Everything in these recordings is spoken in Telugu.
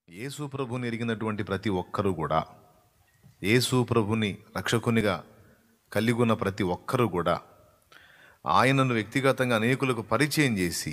యేసు ప్రభుని ఎరిగినటువంటి ప్రతి ఒక్కరూ కూడా యేసు ప్రభుని రక్షకునిగా కలిగి ఉన్న ప్రతి ఒక్కరూ కూడా ఆయనను వ్యక్తిగతంగా అనేకులకు పరిచయం చేసి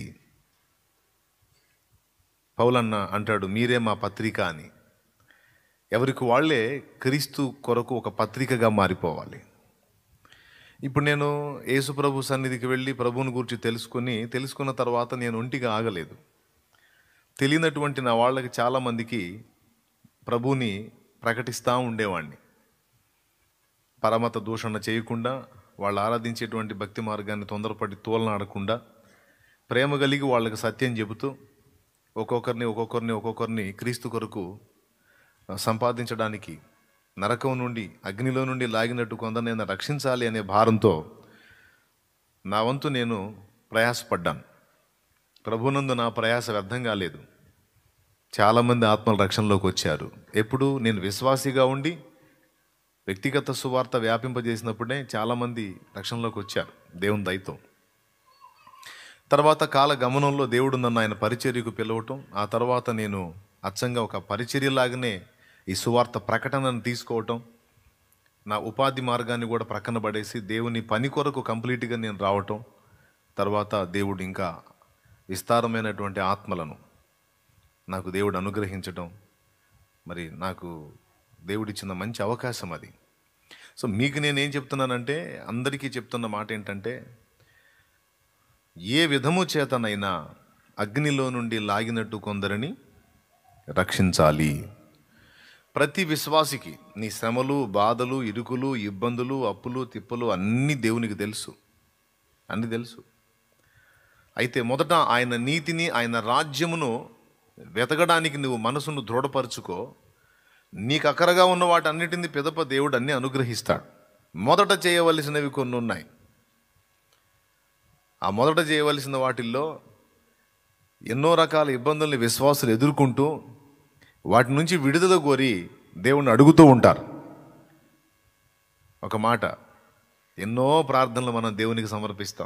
పౌలన్న అంటాడు మీరే మా పత్రిక అని ఎవరికి వాళ్ళే క్రీస్తు కొరకు ఒక పత్రికగా మారిపోవాలి ఇప్పుడు నేను యేసు ప్రభు సన్నిధికి వెళ్ళి ప్రభువుని గురించి తెలుసుకొని తెలుసుకున్న తర్వాత నేను ఒంటిగా ఆగలేదు తెలియనటువంటి నా వాళ్ళకి చాలామందికి ప్రభుని ప్రకటిస్తూ ఉండేవాడిని పరమత దూషణ చేయకుండా వాళ్ళు ఆరాధించేటువంటి భక్తి మార్గాన్ని తొందరపడి తోలనాడకుండా ప్రేమ కలిగి వాళ్ళకి సత్యం చెబుతూ ఒక్కొక్కరిని ఒక్కొక్కరిని ఒక్కొక్కరిని క్రీస్తు కొరకు ఆ, సంపాదించడానికి నరకం నుండి అగ్నిలో నుండి లాగినట్టు కొందరు నేను రక్షించాలి అనే భారంతో నా వంతు నేను ప్రయాసపడ్డాను ప్రభునందు నా ప్రయాస వ్యర్థం కాలేదు చాలామంది ఆత్మల రక్షణలోకి వచ్చారు ఎప్పుడు నేను విశ్వాసిగా ఉండి వ్యక్తిగత సువార్త వ్యాపింపజేసినప్పుడే చాలామంది రక్షణలోకి వచ్చారు దేవుని దయతో తర్వాత కాల గమనంలో దేవుడు నన్ను ఆయన పరిచర్యకు పిలవటం ఆ తర్వాత నేను అచ్చంగా ఒక పరిచర్యలాగానే ఈ సువార్త ప్రకటనను తీసుకోవటం నా ఉపాధి మార్గాన్ని కూడా ప్రక్కన పడేసి దేవుని పని కొరకు కంప్లీట్గా నేను రావటం తర్వాత దేవుడు ఇంకా విస్తారమైనటువంటి ఆత్మలను నాకు దేవుడు అనుగ్రహించటం మరి నాకు దేవుడిచ్చిన మంచి అవకాశం అది సో మీకు నేను ఏం చెప్తున్నానంటే అందరికీ చెప్తున్న మాట ఏంటంటే ఏ విధము చేతనైనా అగ్నిలో నుండి లాగినట్టు కొందరిని రక్షించాలి ప్రతి విశ్వాసికి నీ శ్రమలు బాధలు ఇరుకులు ఇబ్బందులు అప్పులు తిప్పలు అన్నీ దేవునికి తెలుసు అన్నీ తెలుసు అయితే మొదట ఆయన నీతిని ఆయన రాజ్యమును వెతకడానికి నువ్వు మనసును దృఢపరుచుకో నీకు అక్కరగా ఉన్న వాటన్నిటిని పిదప దేవుడు అన్ని అనుగ్రహిస్తాడు మొదట చేయవలసినవి కొన్ని ఉన్నాయి ఆ మొదట చేయవలసిన వాటిల్లో ఎన్నో రకాల ఇబ్బందుల్ని విశ్వాసులు ఎదుర్కొంటూ వాటి నుంచి విడుదల కోరి దేవుణ్ణి అడుగుతూ ఉంటారు ఒక మాట ఎన్నో ప్రార్థనలు మనం దేవునికి సమర్పిస్తాం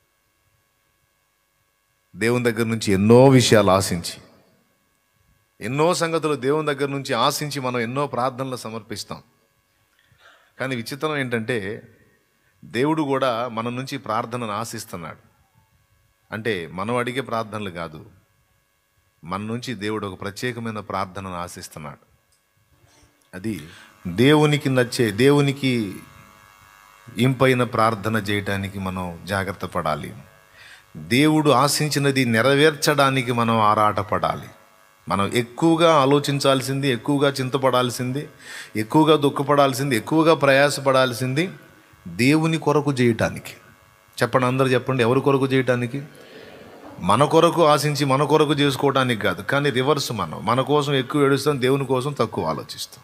దేవుని దగ్గర నుంచి ఎన్నో విషయాలు ఆశించి ఎన్నో సంగతులు దేవుని దగ్గర నుంచి ఆశించి మనం ఎన్నో ప్రార్థనలు సమర్పిస్తాం కానీ విచిత్రం ఏంటంటే దేవుడు కూడా మన నుంచి ప్రార్థనను ఆశిస్తున్నాడు అంటే మనం అడిగే ప్రార్థనలు కాదు మన నుంచి దేవుడు ఒక ప్రత్యేకమైన ప్రార్థనను ఆశిస్తున్నాడు అది దేవునికి నచ్చే దేవునికి ఇంపైన ప్రార్థన చేయటానికి మనం జాగ్రత్త పడాలి దేవుడు ఆశించినది నెరవేర్చడానికి మనం ఆరాటపడాలి మనం ఎక్కువగా ఆలోచించాల్సింది ఎక్కువగా చింతపడాల్సింది ఎక్కువగా దుఃఖపడాల్సింది ఎక్కువగా ప్రయాసపడాల్సింది దేవుని కొరకు చేయటానికి చెప్పండి అందరూ చెప్పండి ఎవరి కొరకు చేయటానికి మన కొరకు ఆశించి మన కొరకు చేసుకోవడానికి కాదు కానీ రివర్స్ మనం మన కోసం ఎక్కువ ఏడుస్తాం దేవుని కోసం తక్కువ ఆలోచిస్తాం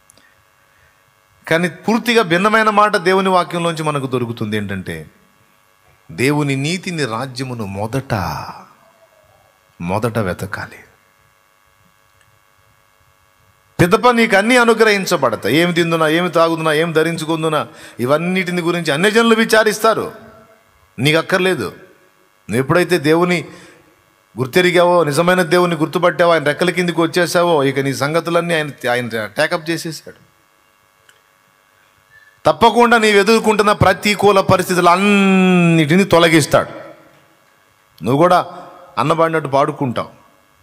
కానీ పూర్తిగా భిన్నమైన మాట దేవుని వాక్యంలోంచి మనకు దొరుకుతుంది ఏంటంటే దేవుని నీతిని రాజ్యమును మొదట మొదట వెతకాలి పిదప నీకు అన్నీ అనుగ్రహించబడతాయి ఏమి తిందునా ఏమి తాగుదునా ఏమి ధరించుకుందునా ఇవన్నిటిని గురించి అన్ని జనులు విచారిస్తారు నీకు అక్కర్లేదు నువ్వు ఎప్పుడైతే దేవుని గుర్తెరిగావో నిజమైన దేవుని గుర్తుపట్టావో ఆయన రెక్కల కిందికి వచ్చేసావో ఇక నీ సంగతులన్నీ ఆయన ఆయన టేకప్ చేసేసాడు తప్పకుండా నీవు ఎదుర్కొంటున్న ప్రతికూల పరిస్థితులు అన్నిటినీ తొలగిస్తాడు నువ్వు కూడా అన్నబడినట్టు పాడుకుంటావు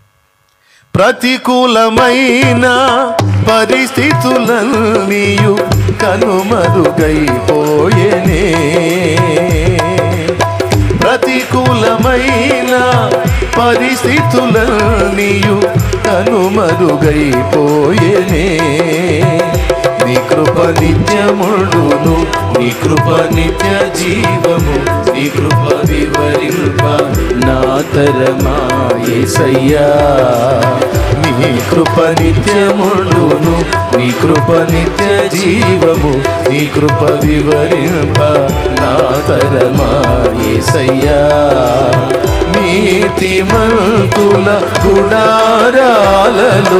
ప్రతికూలమైన పరిస్థితులన్నీయు కనుమరుగైపోయేనే ప్రతికూలమైన పరిస్థితులన్నీయు కనుమరుగైపోయేనే నీ కృప నిత్యముడును నీ కృప నిత్య జీవము నీ కృప వివరింప నా తరమా యేసయ్యా నీ కృప నిత్యముడును నీ కృప నిత్య జీవము నీ కృప వివరింప నా తరమా యేసయ్యా నీతిమంతుల గుడారాలలో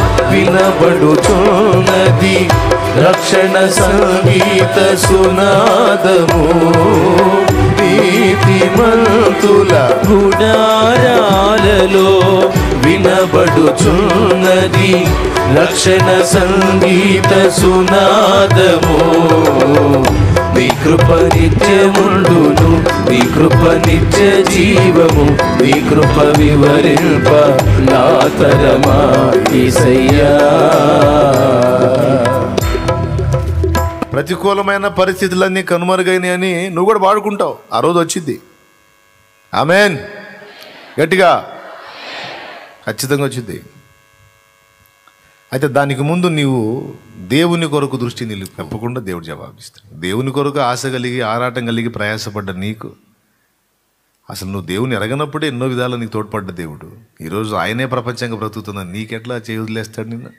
వినబడుచున్నది రక్షణ సంగీత సునాదము నీ నీతిమంతుల గుడారాలలో వినబడుచున్నది రక్షణ సంగీత సునాదము నీ కృప నిత్యముండును నీ కృప నిత్య జీవము నీ కృప వివరింప నా తరమా ఈసయ్యా ప్రతికూలమైన పరిస్థితులన్నీ కనుమరుగైనాయి అని నువ్వు కూడా వాడుకుంటావు ఆ రోజు వచ్చింది ఆమెన్ గట్టిగా ఖచ్చితంగా వచ్చింది అయితే దానికి ముందు నీవు దేవుని కొరకు దృష్టి నిలుపు తప్పకుండా దేవుడు జవాబిస్తాడు దేవుని కొరకు ఆశ కలిగి ఆరాటం కలిగి ప్రయాసపడ్డ నీకు అసలు నువ్వు దేవుని ఎరగనప్పుడే ఎన్నో విధాలు నీకు తోడ్పడ్డ దేవుడు ఈరోజు ఆయనే ప్రపంచంగా బ్రతుకుతున్నా నీకెట్లా చేయి వదిలేస్తాడు నిన్ను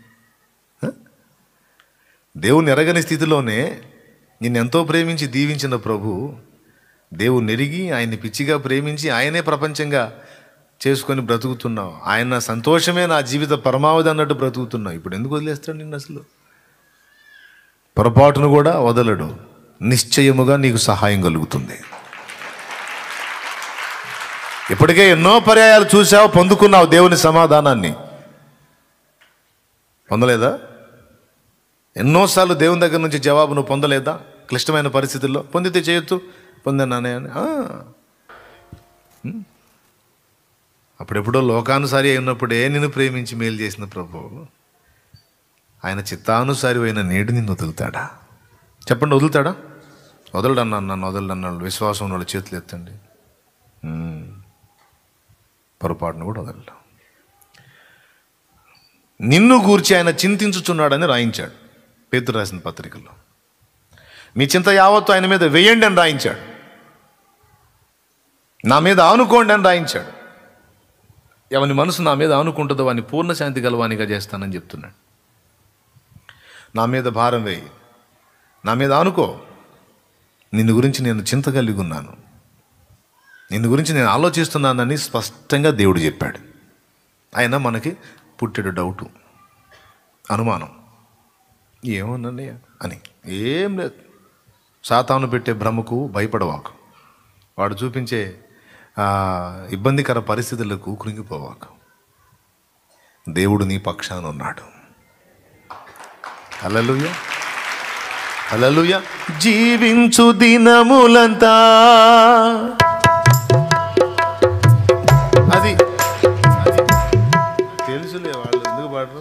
దేవుని ఎరగని స్థితిలోనే నిన్ను ఎంతో ప్రేమించి దీవించిన ప్రభు దేవుని ఎరిగి ఆయన్ని పిచ్చిగా ప్రేమించి ఆయనే ప్రపంచంగా చేసుకొని బ్రతుకుతున్నావు ఆయన సంతోషమే నా జీవిత పరమావధి అన్నట్టు బ్రతుకుతున్నావు ఇప్పుడు ఎందుకు వదిలేస్తాడు నిన్ను అసలు పొరపాటును కూడా వదలడు నిశ్చయముగా నీకు సహాయం కలుగుతుంది ఇప్పటికే ఎన్నో పర్యాయాలు చూసావు పొందుకున్నావు దేవుని సమాధానాన్ని పొందలేదా ఎన్నోసార్లు దేవుని దగ్గర నుంచి జవాబు నువ్వు పొందలేదా క్లిష్టమైన పరిస్థితుల్లో పొందితే చేయొచ్చు పొందన్నానే అని ఆ. ఉమ్. అప్పుడెప్పుడో లోకానుసారి అయినప్పుడే నిన్ను ప్రేమించి మేలు చేసిన ప్రభు ఆయన చిత్తానుసారి అయిన నేడు నిన్ను వదులుతాడా చెప్పండి వదులుతాడా వదలడన్నా నన్ను వదలడన్నాడు విశ్వాసం ఉన్న వాళ్ళు చేతులు ఎత్తండి ఉమ్. పొరపాటును కూడా వదలడం నిన్ను గూర్చి ఆయన చింతించుచున్నాడని రాయించాడు పేతురు రాసిన పత్రికలో మీ చింత యావత్తు ఆయన మీద వేయండి అని రాయించాడు నా మీద ఆనుకోండి అని రాయించాడు ఎవని మనసు నా మీద ఆనుకుంటుందో వాని పూర్ణ శాంతి గలవానిగా చేస్తానని చెప్తున్నాడు నా మీద భారం వేయి నా మీద ఆనుకో నిన్ను గురించి నేను చింత కలిగి ఉన్నాను నిన్ను గురించి నేను ఆలోచిస్తున్నానని స్పష్టంగా దేవుడు చెప్పాడు ఆయన మనకి పుట్టెడు డౌటు అనుమానం ఏమోనండి అని ఏం లేదు సాతాను పెట్టే భ్రమకు భయపడవాకు వాడు చూపించే ఆ, ఇబ్బందికర పరిస్థితులకు కృంగిపోవాకు దేవుడు నీ పక్షాన ఉన్నాడు అలలుయ అలలుయ జీవించు దినములంతా అది అది. తెలుసులే వాళ్ళు ఎందుకు పాడరు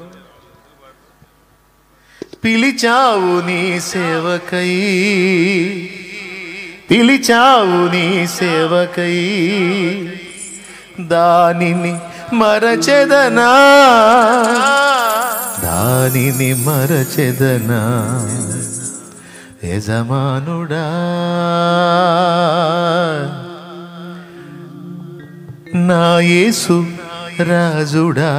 పిలిచావు నీ సేవకై పిలిచావు నీ సేవకై దానిని మరచెదనా దానిని మరచెదనా యజమానుడా నా యేసు రాజుడా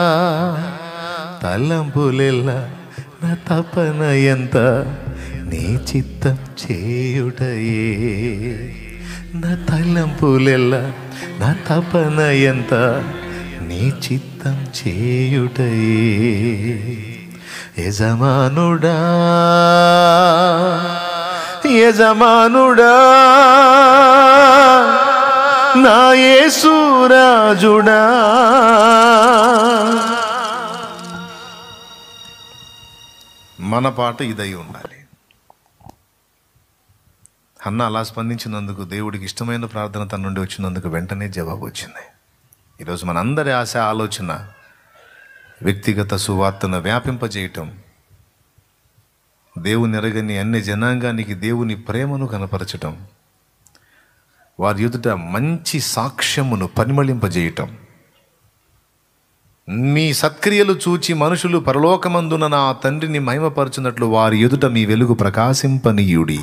తలంపులెల్ల నా తపన ఎంత నీ చిత్తం చేయుటయే నా తలంపులెల్ల నా తపన ఎంత నీ చిత్తం చేయుటయే యజమానుడా యజమానుడా నా యేసు రాజుడా మన పాట ఇదై ఉండాలి అన్న అలా స్పందించినందుకు దేవుడికి ఇష్టమైన ప్రార్థన తన నుండి వచ్చినందుకు వెంటనే జవాబు వచ్చింది ఈరోజు మనందరి ఆశ ఆలోచన వ్యక్తిగత సువార్తను వ్యాపింపజేయటం దేవుని ఎరగని అన్ని జనాంగానికి దేవుని ప్రేమను కనపరచటం వారి ఎదుట మంచి సాక్ష్యమును పరిమళింపజేయటం మీ సత్క్రియలు చూచి మనుషులు పరలోకమందున నా తండ్రిని మహిమపరచున్నట్లు వారి ఎదుట మీ వెలుగు ప్రకాశింపనీయుడి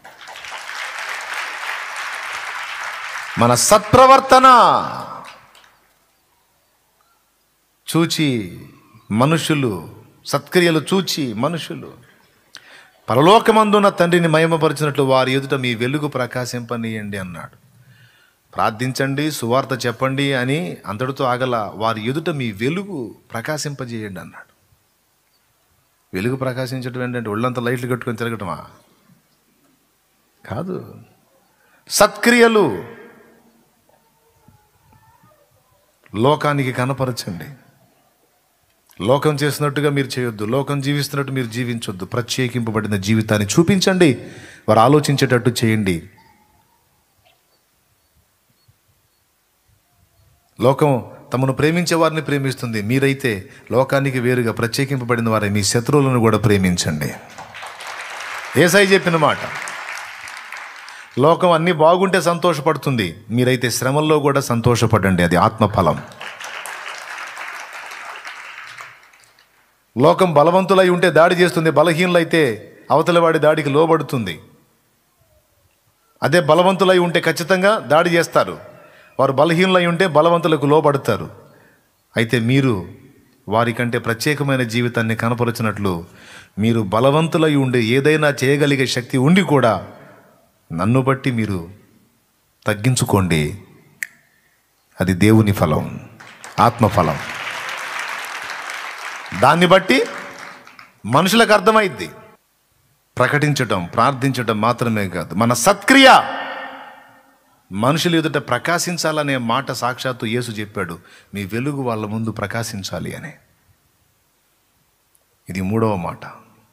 మన సత్ప్రవర్తన చూచి మనుషులు సత్క్రియలు చూచి మనుషులు పరలోకమందున తండ్రిని మహిమపరిచినట్లు వారి ఎదుట మీ వెలుగు ప్రకాశింపనీయండి అన్నాడు ప్రార్థించండి సువార్త చెప్పండి అని అంతటితో ఆగల వారి ఎదుట మీ వెలుగు ప్రకాశింపజేయండి అన్నాడు వెలుగు ప్రకాశించడం ఏంటంటే ఒళ్ళంతా లైట్లు కట్టుకొని తిరగటమా కాదు సత్క్రియలు లోకానికి కనపరచండి లోకం చేసినట్టుగా మీరు చేయొద్దు లోకం జీవిస్తున్నట్టు మీరు జీవించొద్దు ప్రత్యేకింపబడిన జీవితాన్ని చూపించండి వారు ఆలోచించేటట్టు చేయండి లోకం తమను ప్రేమించే వారిని ప్రేమిస్తుంది మీరైతే లోకానికి వేరుగా ప్రత్యేకింపబడిన వారి మీ శత్రువులను కూడా ప్రేమించండి ఏసై చెప్పిన మాట లోకం అన్నీ బాగుంటే సంతోషపడుతుంది మీరైతే శ్రమల్లో కూడా సంతోషపడండి అది ఆత్మఫలం లోకం బలవంతులై ఉంటే దాడి చేస్తుంది బలహీనులైతే అవతల వాడి దాడికి లోబడుతుంది అదే బలవంతులై ఉంటే ఖచ్చితంగా దాడి చేస్తారు వారు బలహీనులై ఉంటే బలవంతులకు లోబడతారు అయితే మీరు వారికంటే ప్రత్యేకమైన జీవితాన్ని కనపరచినట్లు మీరు బలవంతులై ఉండి ఏదైనా చేయగలిగే శక్తి ఉండి కూడా నన్ను బట్టి మీరు తగ్గించుకోండి అది దేవుని ఫలం ఆత్మఫలం దాన్ని బట్టి మనుషులకు అర్థమైద్ది ప్రకటించటం ప్రార్థించటం మాత్రమే కాదు మన సత్క్రియ మనుషులు ఎదుట ప్రకాశించాలనే మాట సాక్షాత్తు యేసు చెప్పాడు మీ వెలుగు వాళ్ళ ముందు ప్రకాశించాలి అని ఇది మూడవ మాట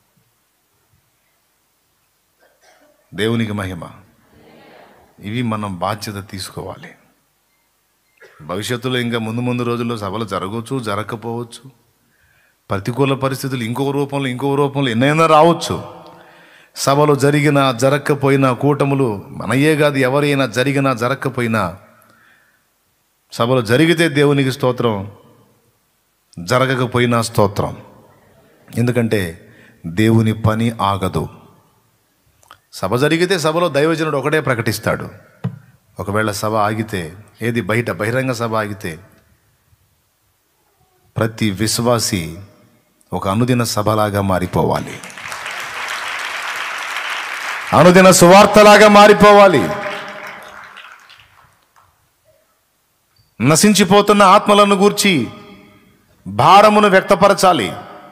దేవునికి మహిమ ఇవి మనం బాధ్యత తీసుకోవాలి భవిష్యత్తులో ఇంకా ముందు ముందు రోజుల్లో సభలు జరగవచ్చు జరగకపోవచ్చు ప్రతికూల పరిస్థితులు ఇంకొక రూపంలో ఇంకొక రూపంలో ఎన్నైనా రావచ్చు సభలు జరిగినా జరగకపోయినా కూటములు మనయే కాదు ఎవరైనా జరిగినా జరగకపోయినా సభలు జరిగితే దేవునికి స్తోత్రం జరగకపోయినా స్తోత్రం ఎందుకంటే దేవుని పని ఆగదు సభ జరిగితే సభలో దైవజనుడు ఒకటే ప్రకటిస్తాడు ఒకవేళ సభ ఆగితే ఏది బయట బహిరంగ సభ ఆగితే ప్రతి విశ్వాసి ఒక అనుదిన సభలాగా మారిపోవాలి అనుదిన సువార్తలాగా మారిపోవాలి నశించిపోతున్న ఆత్మలను గూర్చి భారమును వ్యక్తపరచాలి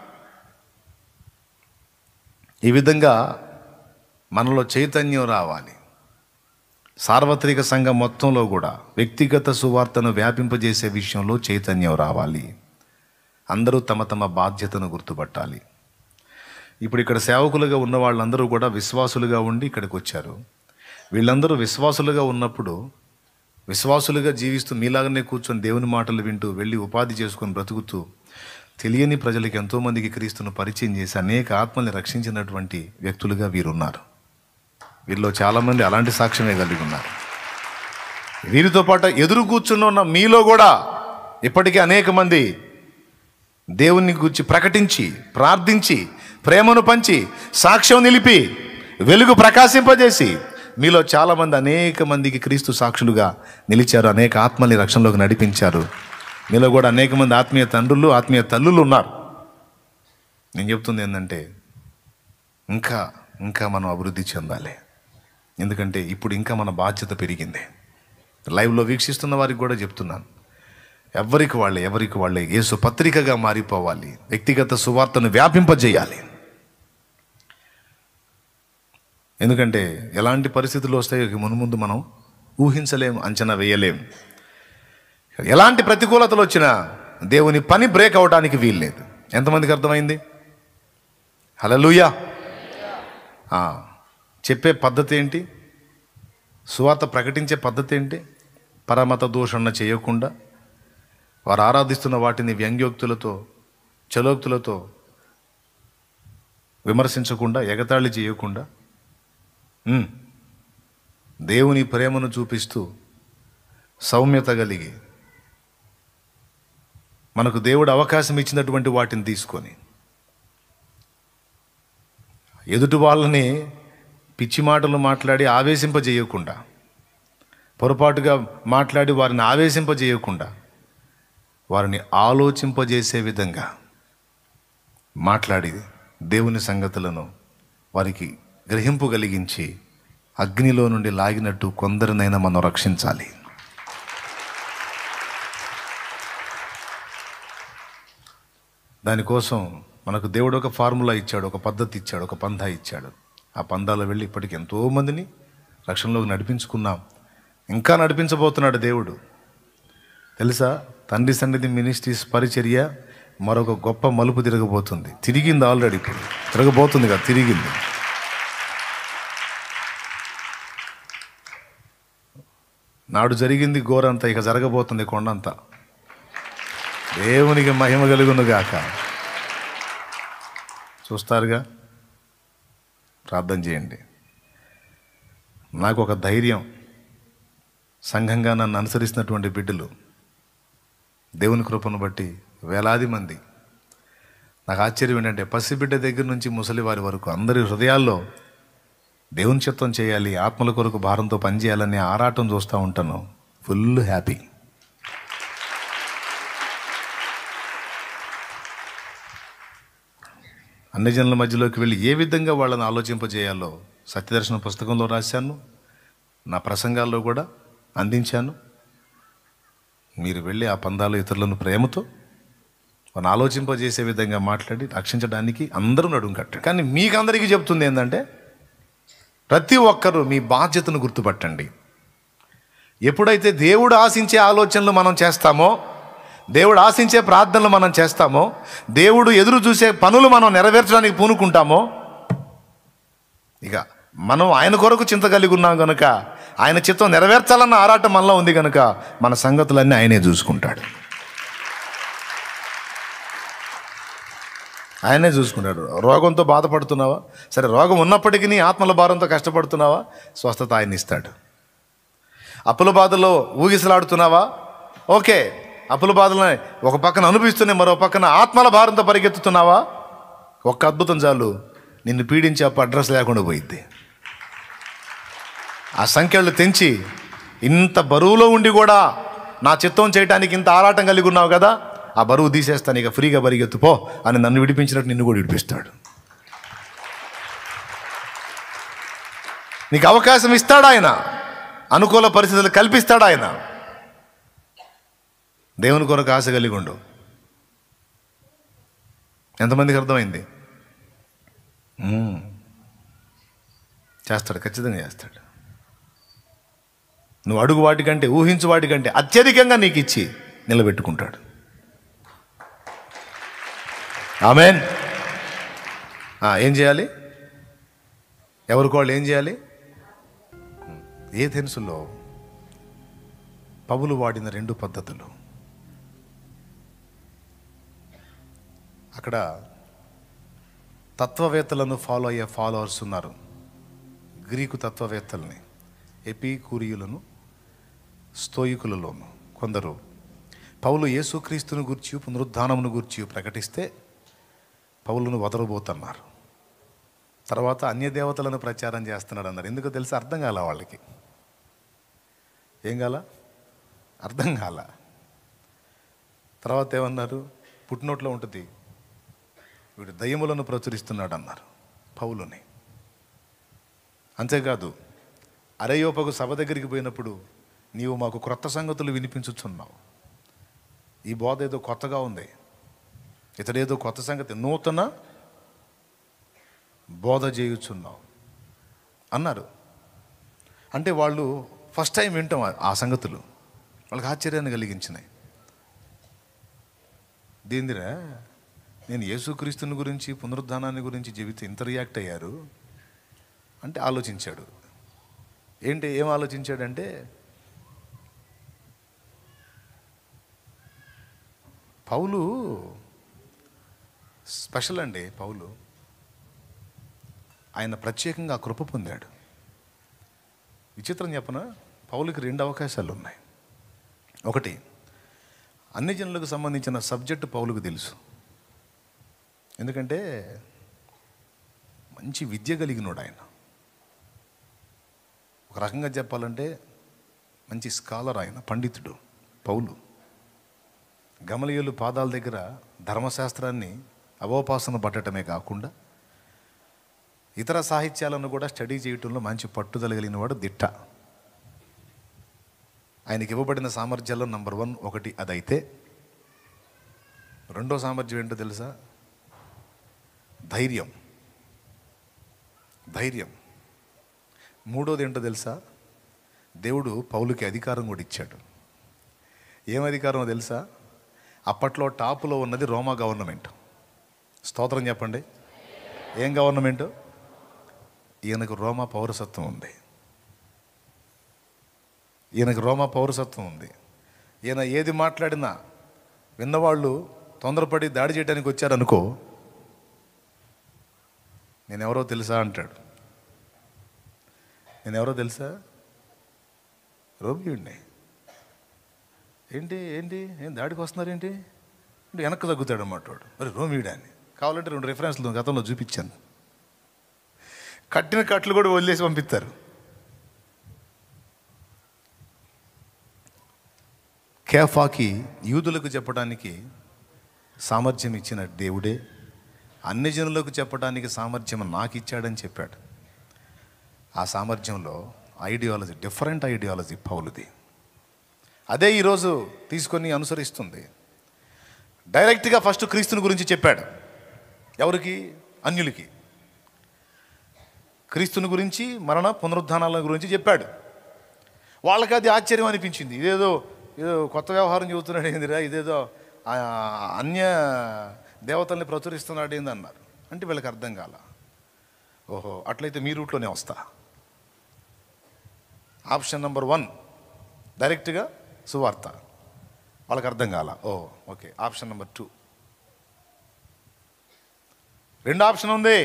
ఈ విధంగా మనలో చైతన్యం రావాలి సార్వత్రిక సంఘం మొత్తంలో కూడా వ్యక్తిగత సువార్తను వ్యాపింపజేసే విషయంలో చైతన్యం రావాలి అందరూ తమ తమ బాధ్యతను గుర్తుపట్టాలి ఇప్పుడు ఇక్కడ సేవకులుగా ఉన్న వాళ్ళందరూ కూడా విశ్వాసులుగా ఉండి ఇక్కడికి వచ్చారు వీళ్ళందరూ విశ్వాసులుగా ఉన్నప్పుడు విశ్వాసులుగా జీవిస్తూ మీలాగానే కూర్చొని దేవుని మాటలు వింటూ వెళ్ళి ఉపాధి చేసుకొని బ్రతుకుతూ తెలియని ప్రజలకు ఎంతోమందికి క్రీస్తును పరిచయం చేసి అనేక ఆత్మల్ని రక్షించినటువంటి వ్యక్తులుగా వీరున్నారు వీరిలో చాలామంది అలాంటి సాక్ష్యమే కలిగి ఉన్నారు వీరితో పాటు ఎదురు కూర్చున్న ఉన్న మీలో కూడా ఇప్పటికీ అనేక మంది దేవుని గురించి ప్రకటించి ప్రార్థించి ప్రేమను పంచి సాక్ష్యం నిలిపి వెలుగు ప్రకాశింపజేసి మీలో చాలామంది అనేక మందికి క్రీస్తు సాక్షులుగా నిలిచారు అనేక ఆత్మల్ని రక్షణలోకి నడిపించారు మీలో కూడా అనేక మంది ఆత్మీయ తండ్రులు ఆత్మీయ తల్లులు ఉన్నారు నేను చెప్తుంది ఏంటంటే ఇంకా ఇంకా మనం అభివృద్ధి చెందాలి ఎందుకంటే ఇప్పుడు ఇంకా మన బాధ్యత పెరిగింది లైవ్లో వీక్షిస్తున్న వారికి కూడా చెప్తున్నాను ఎవరికి వాళ్ళే ఎవరికి వాళ్ళే యేసు పత్రికగా మారిపోవాలి వ్యక్తిగత సువార్తను వ్యాపింపజేయాలి ఎందుకంటే ఎలాంటి పరిస్థితులు వస్తాయో ఇక మునుముందు మనం ఊహించలేం అంచనా వేయలేం ఎలాంటి ప్రతికూలతలు వచ్చినా దేవుని పని బ్రేక్ అవడానికి వీల్లేదు ఎంతమందికి అర్థమైంది హలలుయా ఆ, చెప్పే పద్ధతి ఏంటి సువార్త ప్రకటించే పద్ధతి ఏంటి పరమత దూషణ చేయకుండా వారు ఆరాధిస్తున్న వాటిని వ్యంగ్యోక్తులతో చలోక్తులతో విమర్శించకుండా ఎగతాళి చేయకుండా ఉమ్, దేవుని ప్రేమను చూపిస్తూ సౌమ్యత కలిగి మనకు దేవుడు అవకాశం ఇచ్చినటువంటి వాటిని తీసుకొని ఎదుటి వాళ్ళని పిచ్చి మాటలు మాట్లాడి ఆవేశింపజేయకుండా పొరపాటుగా మాట్లాడి వారిని ఆవేశింపజేయకుండా వారిని ఆలోచింపజేసే విధంగా మాట్లాడి దేవుని సంగతులను వారికి గ్రహింపు కలిగించి అగ్నిలో నుండి లాగినట్టు కొందరినైనా మనం రక్షించాలి దానికోసం మనకు దేవుడు ఒక ఫార్ములా ఇచ్చాడు ఒక పద్ధతి ఇచ్చాడు ఒక పందా ఇచ్చాడు ఆ పందాలో వెళ్ళి ఇప్పటికి ఎంతోమందిని రక్షణలోకి నడిపించుకున్నాం ఇంకా నడిపించబోతున్నాడు దేవుడు తెలుసా తండ్రి సన్నిధి మినిస్ట్రీస్ పరిచర్య మరొక గొప్ప మలుపు తిరగబోతుంది తిరిగింది ఆల్రెడీ ఇప్పుడు తిరగబోతుంది కదా తిరిగింది నాడు జరిగింది ఘోరంతా ఇక జరగబోతుంది కొండంతా దేవునికి మహిమ కలుగును గాక చూస్తారుగా ప్రార్థన చేయండి నాకు ఒక ధైర్యం సంఘంగా నన్ను అనుసరిస్తున్నటువంటి బిడ్డలు దేవుని కృపను బట్టి వేలాది మంది నాకు ఆశ్చర్యం ఏంటంటే పసిబిడ్డ దగ్గర నుంచి ముసలి వారి వరకు అందరి హృదయాల్లో దేవుని చిత్తం చేయాలి ఆత్మల కొరకు భారంతో పనిచేయాలనే ఆరాటం చూస్తూ ఉంటాను ఫుల్ హ్యాపీ అన్ని జనుల మధ్యలోకి వెళ్ళి ఏ విధంగా వాళ్ళని ఆలోచింపజేయాలో సత్యదర్శన పుస్తకంలో రాశాను నా ప్రసంగాల్లో కూడా అందించాను మీరు వెళ్ళి ఆ పందాలు ఇతరులను ప్రేమతో వాళ్ళని ఆలోచింపజేసే విధంగా మాట్లాడి రక్షించడానికి అందరూ నడుము కట్టండి కానీ మీకు అందరికీ చెప్తుంది ఏంటంటే ప్రతి ఒక్కరూ మీ బాధ్యతను గుర్తుపట్టండి ఎప్పుడైతే దేవుడు ఆశించే ఆలోచనలు మనం చేస్తామో దేవుడు ఆశించే ప్రార్థనలు మనం చేస్తామో దేవుడు ఎదురు చూసే పనులు మనం నెరవేర్చడానికి పూనుకుంటామో ఇక మనం ఆయన కొరకు చింత కలిగి ఉన్నాం కనుక ఆయన చిత్తం నెరవేర్చాలన్న ఆరాటం మనలో ఉంది కనుక మన సంగతులన్నీ ఆయనే చూసుకుంటాడు ఆయనే చూసుకుంటాడు రోగంతో బాధపడుతున్నావా సరే రోగం ఉన్నప్పటికీ నీ ఆత్మల భారంతో కష్టపడుతున్నావా స్వస్థత ఆయన ఇస్తాడు అప్పుల బాధలో ఊగిసలాడుతున్నావా ఓకే అప్పుల బాధలని ఒక పక్కన అనిపిస్తూనే మరో పక్కన ఆత్మల భారంతో పరిగెత్తుతున్నావా ఒక్క అద్భుతం చాలు నిన్ను పీడించి అప్పు అడ్రస్ లేకుండా పోయిద్ది ఆ సంఖ్యలు తెంచి ఇంత బరువులో ఉండి కూడా నా చిత్తం చేయడానికి ఇంత ఆరాటం కలిగి ఉన్నావు కదా ఆ బరువు తీసేస్తాను ఇక ఫ్రీగా పరిగెత్తు పో అని నన్ను విడిపించినట్టు నిన్ను కూడా విడిపిస్తాడు నీకు అవకాశం ఇస్తాడు ఆయన అనుకూల పరిస్థితులు కల్పిస్తాడు ఆయన దేవుని కొరకు ఆశ కలిగి ఉండు ఎంతమందికి అర్థమైంది మ్మ్. చేస్తాడు ఖచ్చితంగా చేస్తాడు నువ్వు అడుగు వాటికంటే ఊహించు వాటికంటే అత్యధికంగా నీకు ఇచ్చి నిలబెట్టుకుంటాడు ఆమెన్ ఆ, ఏం చేయాలి ఎవరికి వాళ్ళు ఏం చేయాలి ఏ తెలుసులో పౌలు వాడిన రెండు పద్ధతులు అక్కడ తత్వవేత్తలను ఫాలో అయ్యే ఫాలోవర్స్ ఉన్నారు గ్రీకు తత్వవేత్తల్ని ఎపికూరియులను స్తోయికులలోను కొందరు పౌలు యేసుక్రీస్తుని గూర్చి పునరుద్ధానమును గూర్చి ప్రకటిస్తే పౌలును వదలబోతున్నారు తర్వాత అన్య దేవతలను ప్రచారం చేస్తున్నాడు అన్నారు ఎందుకో తెలిసి అర్థం కాల వాళ్ళకి ఏం కాల అర్థం కాల తర్వాత ఏమన్నారు పుట్టినోట్లో ఉంటుంది వీడు దయ్యములను ప్రచురిస్తున్నాడు అన్నారు పౌలుని అంతేకాదు అరయోపకు సభ దగ్గరికి పోయినప్పుడు నీవు మాకు క్రొత్త సంగతులు వినిపించుచున్నావు ఈ బోధ ఏదో కొత్తగా ఉంది ఇతడేదో కొత్త సంగతి నూతన బోధ చేయుచున్నావు అన్నారు అంటే వాళ్ళు ఫస్ట్ టైం వింటాం ఆ- ఆ సంగతులు వాళ్ళకి ఆశ్చర్యాన్ని కలిగించినాయి దీందిరా నేను యేసుక్రీస్తుని గురించి పునరుద్ధానాన్ని గురించి చెబితే ఇంత రియాక్ట్ అయ్యారు అంటే ఆలోచించాడు ఏంటి ఏం ఆలోచించాడంటే పౌలు స్పెషల్ అండి పౌలు ఆయన ప్రత్యేకంగా ఆ కృప పొందాడు విచిత్రం చెప్పన పౌలుకి రెండు అవకాశాలు ఉన్నాయి ఒకటి అన్ని జనులకు సంబంధించిన సబ్జెక్టు పౌలుకు తెలుసు ఎందుకంటే మంచి విద్య కలిగినోడు ఆయన ఒక రకంగా చెప్పాలంటే మంచి స్కాలర్ ఆయన పండితుడు పౌలు గమలియలు పాదాల దగ్గర ధర్మశాస్త్రాన్ని అవోపాసన పట్టడమే కాకుండా ఇతర సాహిత్యాలను కూడా స్టడీ చేయటంలో మంచి పట్టుదల కలిగిన వాడు దిట్ట ఆయనకి ఇవ్వబడిన సామర్థ్యాల్లో నంబర్ వన్ ఒకటి అదైతే రెండో సామర్థ్యం ఏంటో తెలుసా ధైర్యం ధైర్యం మూడోది ఏంటో తెలుసా దేవుడు పౌలుకి అధికారం కూడా ఇచ్చాడు ఏం అధికారం తెలుసా అప్పట్లో టాపులో ఉన్నది రోమా గవర్నమెంట్ స్తోత్రం చెప్పండి ఏం గవర్నమెంట్ ఈయనకు రోమా పౌరసత్వం ఉంది ఈయనకు రోమా పౌరసత్వం ఉంది ఈయన ఏది మాట్లాడినా విన్నవాళ్ళు తొందరపడి దాడి చేయడానికి వచ్చారనుకో నేనెవరో తెలుసా అంటాడు నేనెవరో తెలుసా రోమియుడిని ఏంటి ఏంటి ఏం దాడికి వస్తున్నారేంటి అంటే వెనక్కి తగ్గుతాడు అన్నమాట వాడు మరి రోమియుడా అని కావాలంటే రెండు రిఫరెన్స్లు గతంలో చూపించాను కట్టిన కట్లు కూడా వదిలేసి పంపిస్తారు కేఫాకి యూదులకు చెప్పడానికి సామర్థ్యం ఇచ్చిన దేవుడే అన్ని జనులకు చెప్పడానికి సామర్థ్యం నాకు ఇచ్చాడని చెప్పాడు ఆ సామర్థ్యంలో ఐడియాలజీ డిఫరెంట్ ఐడియాలజీ పౌలుది అదే ఈరోజు తీసుకొని అనుసరిస్తుంది డైరెక్ట్గా ఫస్ట్ క్రీస్తుని గురించి చెప్పాడు ఎవరికి అన్యులకి క్రీస్తుని గురించి మరణ పునరుద్ధానాల గురించి చెప్పాడు వాళ్ళకి అది ఆశ్చర్యం అనిపించింది ఇదేదో ఏదో కొత్త వ్యవహారం చెబుతున్నాడు ఏందిరా ఇదేదో ఆ, అన్య దేవతల్ని ప్రచురిస్తున్నాడు ఏంది అన్నారు అంటే వీళ్ళకి అర్థం కాల ఓహో అట్లయితే మీ రూట్లోనే వస్తా ఆప్షన్ నెంబర్ వన్ డైరెక్ట్గా సువార్త వాళ్ళకి అర్థం కాల ఓ ఓకే ఆప్షన్ నెంబర్ టూ రెండు ఆప్షన్ ఉంది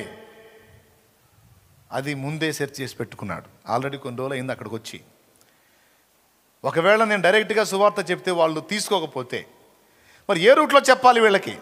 అది ముందే సెర్చ్ చేసి పెట్టుకున్నాడు ఆల్రెడీ కొన్ని రోజులు అయింది అక్కడికి వచ్చి ఒకవేళ నేను డైరెక్ట్గా సువార్త చెప్తే వాళ్ళు తీసుకోకపోతే మరి ఏ రూట్లో చెప్పాలి వీళ్ళకి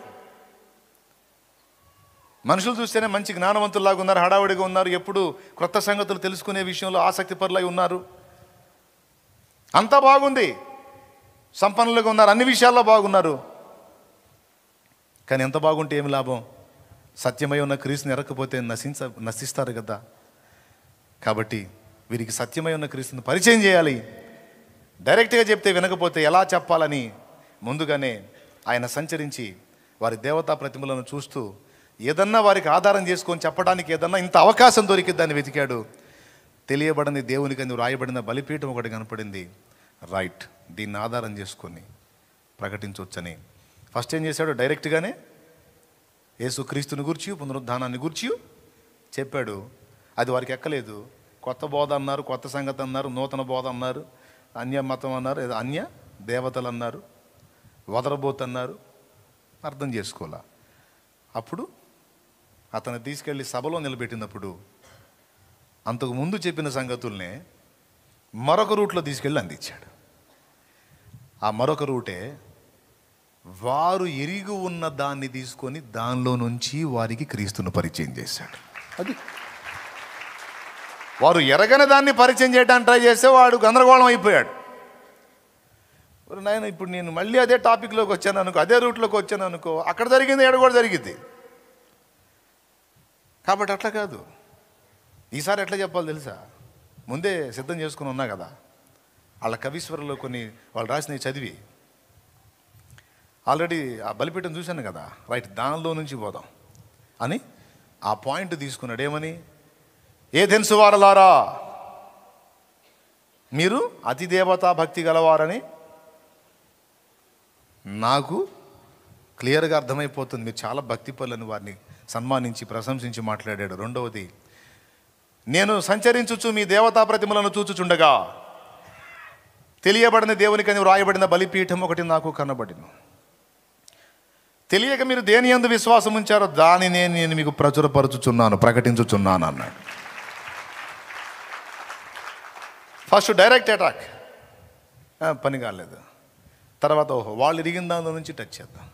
మనుషులు చూస్తేనే మంచి జ్ఞానవంతుల్లాగా ఉన్నారు హడావుడిగా ఉన్నారు ఎప్పుడు క్రొత్త సంగతులు తెలుసుకునే విషయంలో ఆసక్తి పరులై ఉన్నారు అంతా బాగుంది సంపన్నులుగా ఉన్నారు అన్ని విషయాల్లో బాగున్నారు కానీ ఎంత బాగుంటే ఏమి లాభం సత్యమై ఉన్న క్రీస్తుని ఎరకపోతే నశించ నశిస్తారు కదా కాబట్టి వీరికి సత్యమై ఉన్న క్రీస్తుని పరిచయం చేయాలి డైరెక్ట్గా చెప్తే వినకపోతే ఎలా చెప్పాలని ముందుగానే ఆయన సంచరించి వారి దేవతా ప్రతిమలను చూస్తూ ఏదన్నా వారికి ఆధారం చేసుకొని చెప్పడానికి ఏదన్నా ఇంత అవకాశం దొరికి దాన్ని వెతికాడు తెలియబడని దేవునికి అని రాయబడిన బలిపీఠం ఒకటి కనపడింది రైట్ దీన్ని ఆధారం చేసుకొని ప్రకటించవచ్చని ఫస్ట్ ఏం చేశాడు డైరెక్ట్గానే యేసు క్రీస్తుని గురించి పునరుద్ధానాన్ని గురించి చెప్పాడు అది వారికి ఎక్కలేదు కొత్త బోధ అన్నారు కొత్త సంగతి అన్నారు నూతన బోధ అన్నారు అన్య మతం అన్నారు ఏదో అన్య దేవతలు అన్నారు వదరబోత్ అన్నారు అర్థం చేసుకోవాలా అప్పుడు అతను తీసుకెళ్ళి సభలో నిలబెట్టినప్పుడు అంతకు ముందు చెప్పిన సంగతుల్నే మరొక రూట్లో తీసుకెళ్ళి అందించాడు ఆ మరొక రూటే వారు ఎరిగి ఉన్న దాన్ని తీసుకొని దానిలో నుంచి వారికి క్రీస్తును పరిచయం చేశాడు అది వారు ఎరగని దాన్ని పరిచయం చేయడానికి ట్రై చేస్తే వాడు గందరగోళం అయిపోయాడు మరి నాయన ఇప్పుడు నేను మళ్ళీ అదే టాపిక్లోకి వచ్చాను అనుకో అదే రూట్లోకి వచ్చాను అనుకో అక్కడ జరిగింది ఎక్కడ కూడా జరిగింది కాబట్టి అట్లా కాదు ఈసారి ఎట్లా చెప్పాలి తెలుసా ముందే సిద్ధం చేసుకుని ఉన్నా కదా వాళ్ళ కవీశ్వరులో కొన్ని వాళ్ళు రాసినవి చదివి ఆల్రెడీ ఆ బలిపీఠం చూశాను కదా రైట్ దానిలో నుంచి పోదాం అని ఆ పాయింట్ తీసుకున్నాడు ఏమని ఏ తెలుసు వారలారా మీరు అతి దేవతా భక్తి గలవారని నాకు క్లియర్గా అర్థమైపోతుంది మీరు చాలా భక్తి పనులను వారిని సన్మానించి ప్రశంసించి మాట్లాడాడు రెండవది నేను సంచరించుచు మీ దేవతా ప్రతిమలను చూచుచుండగా తెలియబడిన దేవునికని వ్రాయబడిన బలిపీఠం ఒకటి నాకు కనబడిను తెలియక మీరు దేని ఎందు విశ్వాసం ఉంచారో దానినే నేను మీకు ప్రచురపరచుచున్నాను ప్రకటించుచున్నాను అన్నాడు ఫస్ట్ డైరెక్ట్ అటాక్ ఆ, పని కాలేదు తర్వాత ఓహో వాళ్ళు ఇరిగిన దాని నుంచి టచ్ చేద్దాం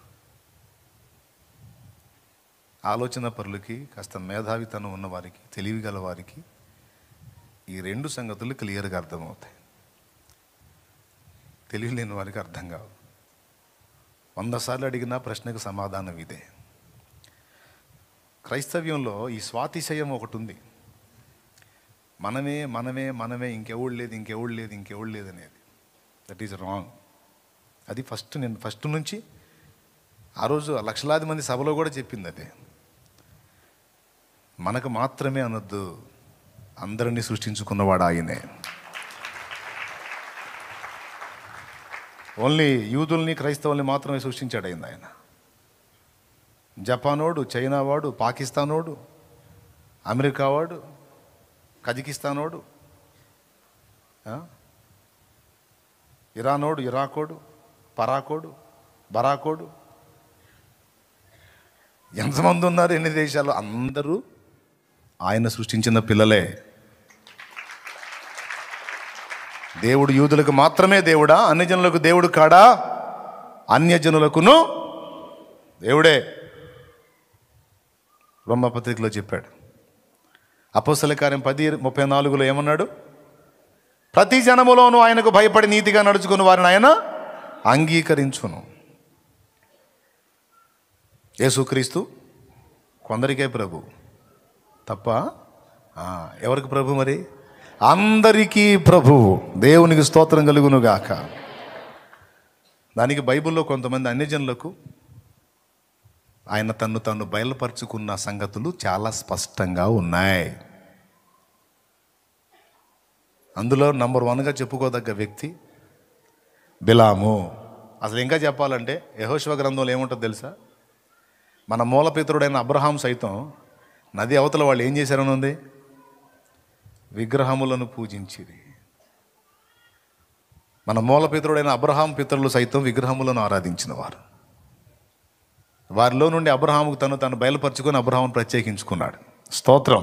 ఆలోచన పరులకి కాస్త మేధావితనం ఉన్న వారికి తెలివి గల వారికి ఈ రెండు సంగతులు క్లియర్గా అర్థమవుతాయి తెలివి లేని వారికి అర్థం కావు వంద సార్లు అడిగిన ప్రశ్నకు సమాధానం ఇదే క్రైస్తవ్యంలో ఈ స్వాతిశయం ఒకటి ఉంది మనమే మనమే మనమే ఇంకెవడు లేదు ఇంకెవడు లేదు ఇంకెవడు లేదు అనేది దట్ ఈజ్ రాంగ్ అది ఫస్ట్ నేను ఫస్ట్ నుంచి ఆ రోజు లక్షలాది మంది సభలో కూడా చెప్పింది అదే మనకు మాత్రమే అనొద్దు అందరినీ సృష్టించుకున్నవాడు ఆయనే ఓన్లీ యూదుల్ని క్రైస్తవుల్ని మాత్రమే సృష్టించాడు అయింది ఆయన జపానోడు చైనా వాడు పాకిస్తానోడు అమెరికా వాడు కజకిస్తానోడు ఆ? ఇరానోడు ఇరాకోడు పరాకోడు బరాకోడు ఎంతమంది ఉన్నారు ఎన్ని దేశాలు అందరూ ఆయన సృష్టించిన పిల్లలే దేవుడు యూదులకు మాత్రమే దేవుడా అన్యజనులకు దేవుడు కాడా అన్యజనులకును దేవుడే బ్రహ్మపత్రికలో చెప్పాడు అపోసల కార్యం పది ముప్పై నాలుగులో ఏమన్నాడు ప్రతి జనములోనూ ఆయనకు భయపడి నీతిగా నడుచుకుని వారిని ఆయన అంగీకరించును యేసుక్రీస్తు కొందరికే ప్రభు తప్ప ఆ, ఎవరికి ప్రభు మరి అందరికీ ప్రభు దేవునికి స్తోత్రం కలుగును గాక దానికి బైబిల్లో కొంతమంది అన్యజనులకు ఆయన తన్ను తను బయలుపరుచుకున్న సంగతులు చాలా స్పష్టంగా ఉన్నాయి అందులో నంబర్ వన్గా చెప్పుకోదగ్గ వ్యక్తి బిలాము అసలు ఇంకా చెప్పాలంటే యహోశివ గ్రంథంలో ఏముంటుందో తెలుసా మన మూలపితరుడైన అబ్రహాం సైతం నది అవతల వాళ్ళు ఏం చేశారని ఉంది విగ్రహములను పూజించిరి మన మూలపితరుడైన అబ్రహాం పితరులు సైతం విగ్రహములను ఆరాధించిన వారు వారిలో నుండి అబ్రహాముకు తను తను బయలుపరుచుకొని అబ్రహాం ప్రత్యేకించుకున్నాడు స్తోత్రం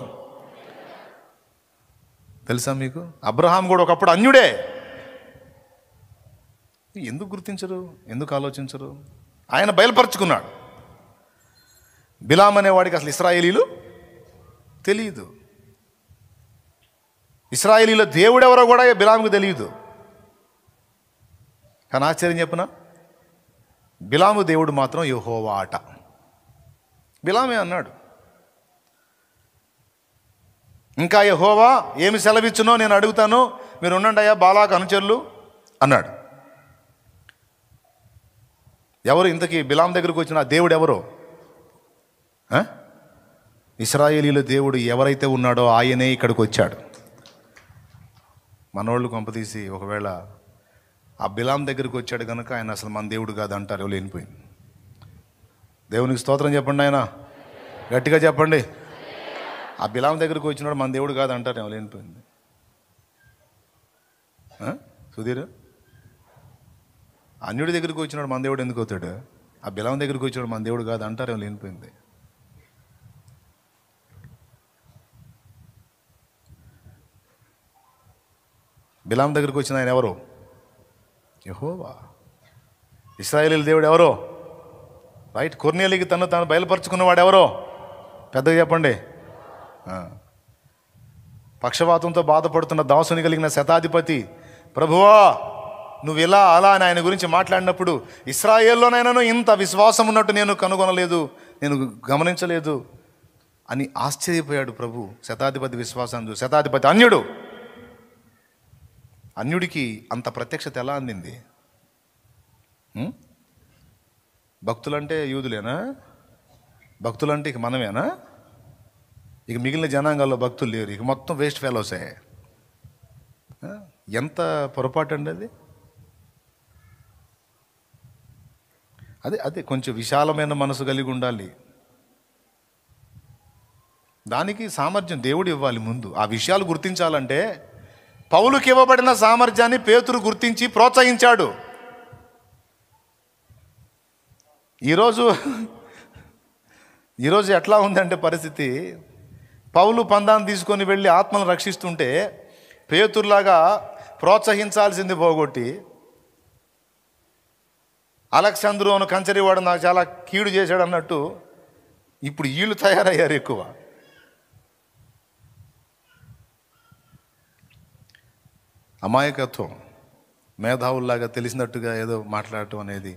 తెలుసా మీకు అబ్రహాం కూడా ఒకప్పుడు అన్యుడే ఎందుకు గుర్తించరు ఎందుకు ఆలోచించరు ఆయన బయలుపరుచుకున్నాడు బిలాం అనేవాడికి అసలు ఇస్రాయేలీలు తెలియదు ఇస్రాయేలీల దేవుడెవరో కూడా బిలాంకు తెలియదు కానీ ఆశ్చర్యం చెప్పిన బిలాము దేవుడు మాత్రం యెహోవా ఆట బిలామే అన్నాడు ఇంకా యెహోవా ఏమి సెలవిచ్చునో నేను అడుగుతాను మీరు ఉండండి అయ్యా బాలాకు అనుచరులు అన్నాడు ఎవరు ఇంతకీ బిలాం దగ్గరకు వచ్చిన ఆ దేవుడు ఎవరు ఆ? ఇస్రాయేలీల దేవుడు ఎవరైతే ఉన్నాడో ఆయనే ఇక్కడికి వచ్చాడు మనోళ్ళు కొంపతీసి ఒకవేళ ఆ బిలాం దగ్గరికి వచ్చాడు కనుక ఆయన అసలు మన దేవుడు కాదు అంటారు లేనిపోయింది దేవునికి స్తోత్రం చెప్పండి ఆయన గట్టిగా చెప్పండి ఆ బిలాం దగ్గరికి వచ్చినాడు మన దేవుడు కాదు అంటారు ఏమో లేనిపోయింది ఆ? సుధీర్ అన్యుడి దగ్గరికి వచ్చినాడు మన దేవుడు ఎందుకు అవుతాడు ఆ బిలాం దగ్గరికి వచ్చినాడు మన దేవుడు కాదు అంటారు ఏమో లేనిపోయింది బిలాం దగ్గరికి వచ్చిన ఆయన ఎవరు యహోవా ఇస్రాయేలీల దేవుడు ఎవరో రైట్ కొర్నేలికి తను తాను బయలుపరుచుకున్నవాడు ఎవరో పెద్దగా చెప్పండి ఆ. పక్షవాతంతో బాధపడుతున్న దాసుని కలిగిన శతాధిపతి ప్రభువా నువ్వు ఇలా అలా అని ఆయన గురించి మాట్లాడినప్పుడు ఇస్రాయేల్లోనైనాను ఇంత విశ్వాసం ఉన్నట్టు నేను కనుగొనలేదు నేను గమనించలేదు అని ఆశ్చర్యపోయాడు ప్రభు శతాధిపతి విశ్వాసం చూ- శతాధిపతి అన్యుడు అన్యుడికి అంత ప్రత్యక్షత ఎలా అందింది ఉం? భక్తులంటే యూదులేనా భక్తులంటే ఇక మనమేనా ఇక మిగిలిన జనాంగాల్లో భక్తులు లేరు ఇక మొత్తం వేస్ట్ ఫెలోసే ఆ? ఎంత పొరపాటు అండి అది అదే అదే కొంచెం విశాలమైన మనసు కలిగి ఉండాలి దానికి సామర్థ్యం దేవుడు ఇవ్వాలి ముందు ఆ విషయాలు గుర్తించాలంటే పౌలుకి ఇవ్వబడిన సామర్థ్యాన్ని పేతురు గుర్తించి ప్రోత్సహించాడు ఈరోజు ఈరోజు ఎట్లా ఉందంటే పరిస్థితి పౌలు పందాన్ని తీసుకొని వెళ్ళి ఆత్మను రక్షిస్తుంటే పేతుర్లాగా ప్రోత్సహించాల్సింది పోగొట్టి అలెక్సాంద్రు అను కంచరివాడు నాకు చాలా కీడు చేశాడు అన్నట్టు ఇప్పుడు వీళ్ళు తయారయ్యారు ఎక్కువ అమాయకత్వం మేధావుల్లాగా తెలిసినట్టుగా ఏదో మాట్లాడటం అనేది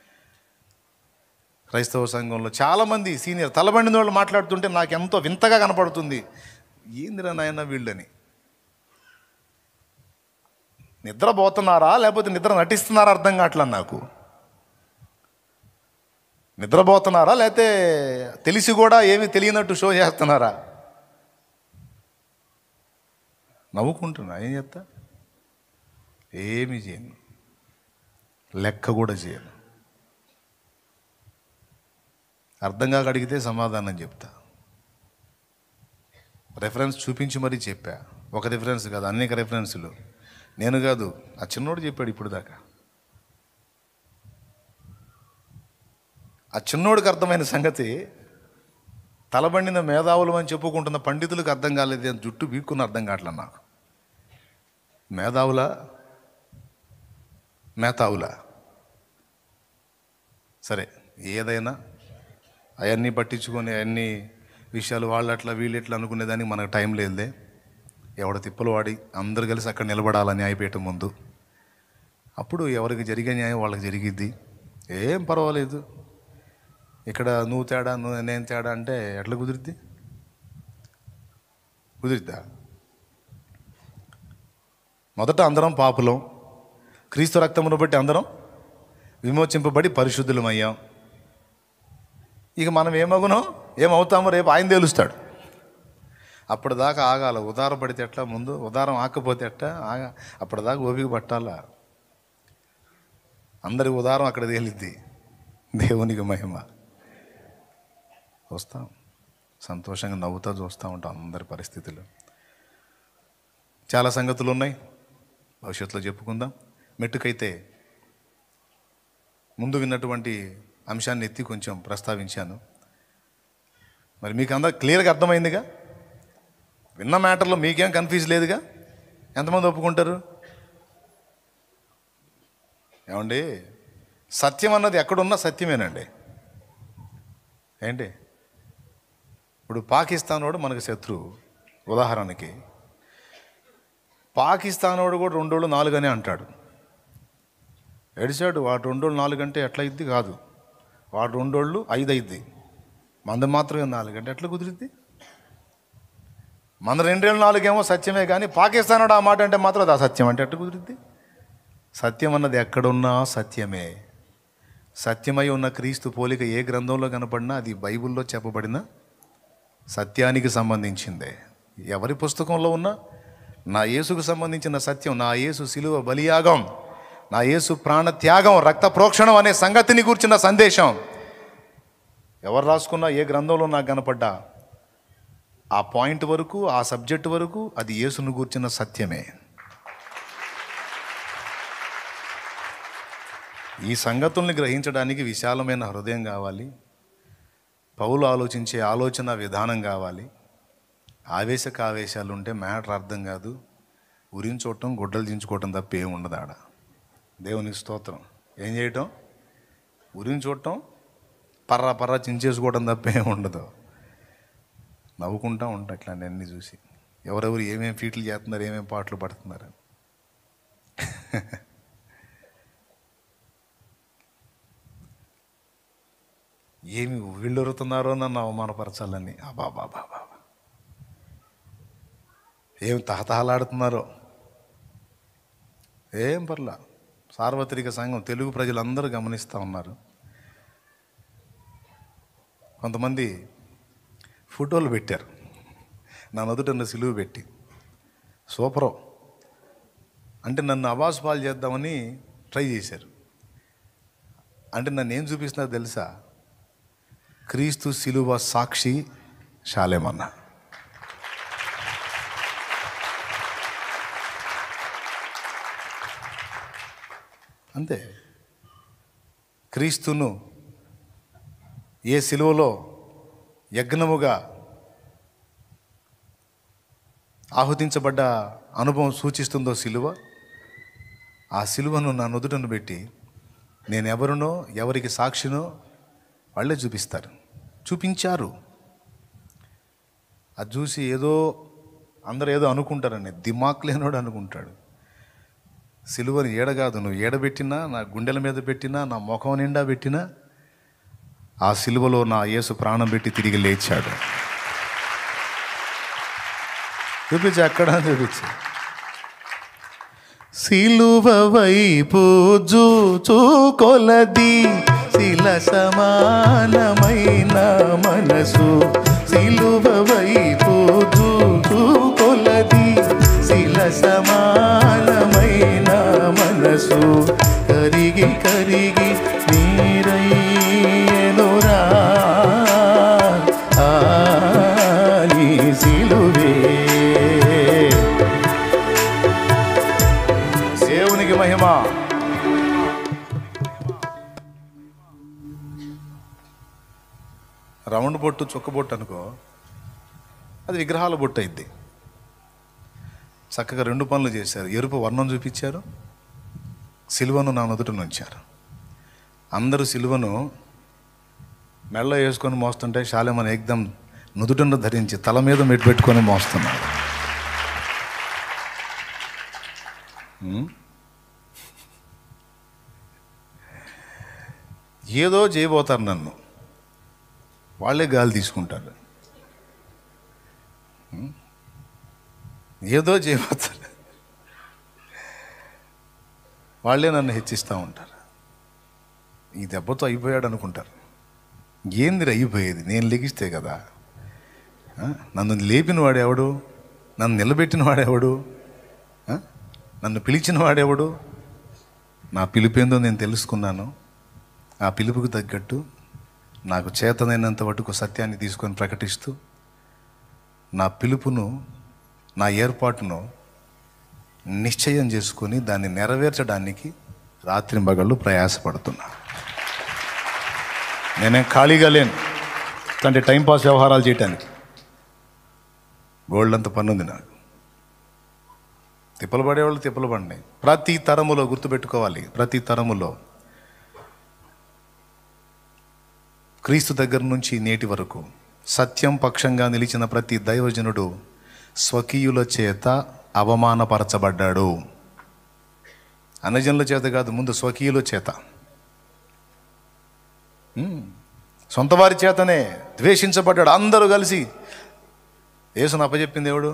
క్రైస్తవ సంఘంలో చాలామంది సీనియర్ తలబండిన వాళ్ళు మాట్లాడుతుంటే నాకు ఎంతో వింతగా కనపడుతుంది ఏందిరా నాయన వీళ్ళని నిద్రపోతున్నారా లేకపోతే నిద్ర నటిస్తున్నారా అర్థం కావట్లా నాకు నిద్రపోతున్నారా లేకపోతే తెలిసి కూడా ఏమీ తెలియనట్టు షో చేస్తున్నారా నవ్వుకుంటున్నా ఏం చెప్తా ఏమి చేయను లెక్క కూడా చేయను అర్థం కాక అడిగితే సమాధానం చెప్తా రెఫరెన్స్ చూపించి మరీ చెప్పా ఒక రెఫరెన్స్ కాదు అనేక రెఫరెన్సులు నేను కాదు ఆ చిన్నోడు చెప్పాడు ఇప్పుడు దాకా ఆ చిన్నోడికి అర్థమైన సంగతి తలబండిన మేధావులు అని చెప్పుకుంటున్న పండితులకు అర్థం కాలేదు అని జుట్టు బీక్కున్న అర్థం కావట్లే నాకు మేధావులా మేధావులా సరే ఏదైనా అవన్నీ పట్టించుకొని అన్ని విషయాలు వాళ్ళు అట్లా వీళ్ళు ఎట్లా అనుకునేదానికి మనకు టైం లేదులే ఎవడ తిప్పలు వాడి అందరు కలిసి అక్కడ నిలబడాలని న్యాయపీఠం ముందు అప్పుడు ఎవరికి జరిగే న్యాయం వాళ్ళకి జరిగిద్ది ఏం పర్వాలేదు ఇక్కడ నువ్వు తేడా నువ్వు నేను తేడా అంటే ఎట్లా కుదిరిద్ది కుదిరిద్దా మొదట అందరం పాపులం క్రీస్తు రక్తమును బట్టి అందరం విమోచింపబడి పరిశుద్ధులమయ్యాం ఇక మనం ఏమగునో ఏమవుతామో రేపు ఆయన తేలుస్తాడు అప్పటిదాకా ఆగాల ఉదారం పడితే ఎట్లా ముందు ఉదారం ఆకపోతే ఎట్లా ఆగా అప్పటిదాకా ఓపిక పట్టాలా అందరి ఉదారం అక్కడ తేలిద్ది దేవునికి మహిమ వస్తాం సంతోషంగా నవ్వుతా చూస్తూ ఉంటాం అందరి పరిస్థితులు చాలా సంగతులు ఉన్నాయి భవిష్యత్తులో చెప్పుకుందాం మెట్టుకైతే ముందు విన్నటువంటి అంశాన్ని ఎత్తి కొంచెం ప్రస్తావించాను మరి మీకు అందరు క్లియర్గా అర్థమైందిగా విన్న మ్యాటర్లో మీకేం కన్ఫ్యూజ్ లేదుగా ఎంతమంది ఒప్పుకుంటారు ఏమండి సత్యం అన్నది ఎక్కడున్నా సత్యమేనండి ఏంటి ఇప్పుడు పాకిస్తాన్ వాడు మనకు శత్రువు ఉదాహరణకి పాకిస్తాన్ వాడు కూడా రెండోళ్ళు నాలుగు అని అంటాడు ఎడిసాడు వాడు రెండోళ్ళు నాలుగు అంటే ఎట్లా ఇద్ది కాదు వాడు రెండోళ్ళు ఐదు అయిద్ది మంద మాత్రమే నాలుగు అంటే ఎట్లా కుదిరిద్ది మన రెండేళ్ళు నాలుగేమో సత్యమే కానీ పాకిస్తాన్ వాడు ఆ మాట అంటే మాత్రం అది అసత్యం అంటే ఎట్లా కుదిరిద్ది సత్యం అన్నది ఎక్కడున్నా సత్యమే సత్యమై ఉన్న క్రీస్తు పోలిక ఏ గ్రంథంలో కనపడినా అది బైబిల్లో చెప్పబడిన సత్యానికి సంబంధించిందే ఎవరి పుస్తకంలో ఉన్నా నా యేసుకు సంబంధించిన సత్యం నా యేసు శిలువ బలియాగం నా యేసు ప్రాణ త్యాగం రక్త ప్రోక్షణం అనే సంగతిని కూర్చున్న సందేశం ఎవరు రాసుకున్నా ఏ గ్రంథంలో నాకు కనపడ్డా ఆ పాయింట్ వరకు ఆ సబ్జెక్ట్ వరకు అది యేసును కూర్చున్న సత్యమే ఈ సంగతుల్ని గ్రహించడానికి విశాలమైన హృదయం కావాలి పౌలు ఆలోచించే ఆలోచన విధానం కావాలి ఆవేశక ఆవేశాలు ఉంటే మ్యాటర్ అర్థం కాదు ఉరించోవటం గుడ్డలు దించుకోవటం తప్ప ఏం ఉండదు ఆడ దేవునికి స్తోత్రం ఏం చేయటం ఉరించోవటం పర్ర పర్ర చించేసుకోవడం తప్ప ఏం ఉండదు నవ్వుకుంటా ఉంటా ఇట్లాంటి అన్నీ చూసి ఎవరెవరు ఏమేమి ఫీట్లు చేస్తున్నారు ఏమేమి పాటలు పడుతున్నారు ఏమి వీళ్ళొరుతున్నారో నన్ను అవమానపరచాలని అబా బాబా బాబా ఏమి తహతహలాడుతున్నారో ఏం పర్లా సార్వత్రిక సంఘం తెలుగు ప్రజలందరూ గమనిస్తూ ఉన్నారు కొంతమంది ఫోటోలు పెట్టారు నా నదుట నన్ను సిలువు పెట్టి సూపరు అంటే నన్ను అవాసు పాలు చేద్దామని ట్రై చేశారు అంటే నన్ను ఏం చూపిస్తున్నారు తెలుసా క్రీస్తు శిలువ సాక్షి శాలేమన్నా అంతే క్రీస్తును ఏ శిలువలో యజ్ఞముగా ఆహుతించబడ్డ అనుభవం సూచిస్తుందో శిలువ ఆ శిలువను నా నుదుటను పెట్టి నేను ఎవరునో ఎవరికి సాక్షినో వాళ్ళే చూపిస్తారు చూపించారు అది చూసి ఏదో అందరూ ఏదో అనుకుంటారని దిమాక్ లేనోడు అనుకుంటాడు సిలువని ఏడగాదు నువ్వు ఏడబెట్టినా నా గుండెల మీద పెట్టినా నా ముఖం నిండా పెట్టినా ఆ సిలువలో నా యేసు ప్రాణం పెట్టి తిరిగి లేచాడు చూపించి అక్కడ చూపించి సిలువ వైపు జూచు కొలది శిల సమానమైన మనసు సిలువ వైపు జూచు కొలది శిల సమానమైన మనసు కరిగి కరిగి నీరయ్యనురా ఆ నీ సిలువే దేవునికి మహిమ రౌండ్ బొట్టు చుక్క బొట్టు అనుకో అది విగ్రహాల బొట్టు అయింది చక్కగా రెండు పనులు చేశారు ఎరుపు వర్ణం చూపించారు సిలువను నా నుదుటను ఉంచారు అందరూ సిలువను మెళ్ళ వేసుకొని మోస్తుంటే శాలేమని ఏకదం నుదుటను ధరించి తల మీద మెట్టు పెట్టుకొని మోస్తున్నాడు ఉం? ఏదో చేయబోతారు నన్ను వాళ్ళే గాలి తీసుకుంటారు ఉం? ఏదో చేయబోతారు వాళ్ళే నన్ను హెచ్చిస్తూ ఉంటారు ఈ దెబ్బతో అయిపోయాడు అనుకుంటారు ఏంది అయిపోయేది నేను లెగిస్తే కదా ఆ? నన్ను లేపిన వాడెవడు నన్ను నిలబెట్టిన వాడెవడు ఆ? నన్ను పిలిచిన వాడెవడు నా పిలుపేందో నేను తెలుసుకున్నాను ఆ పిలుపుకు తగ్గట్టు నాకు చేతనైనంత మటుకు సత్యాన్ని తీసుకొని ప్రకటిస్తూ నా పిలుపును నా ఏర్పాటును నిశ్చయం చేసుకొని దాన్ని నెరవేర్చడానికి రాత్రింబగళ్ళు ప్రయాసపడుతున్నా నేనేం ఖాళీగా లేను అంటే టైంపాస్ వ్యవహారాలు చేయటానికి గోల్డ్ అంత పన్నుంది నాకు తిప్పలు పడేవాళ్ళు తిప్పలు పడినాయి ప్రతి తరములో గుర్తుపెట్టుకోవాలి ప్రతి తరములో క్రీస్తు దగ్గర నుంచి నేటి వరకు సత్యం పక్షంగా నిలిచిన ప్రతి దైవజనుడు స్వకీయుల చేత అవమానపరచబడ్డాడు అనజనుల చేత కాదు ముందు స్వకీయుల చేత ఉమ్. సొంత వారి చేతనే ద్వేషించబడ్డాడు అందరూ కలిసి యేసును అప్పచెప్పింది ఎవడు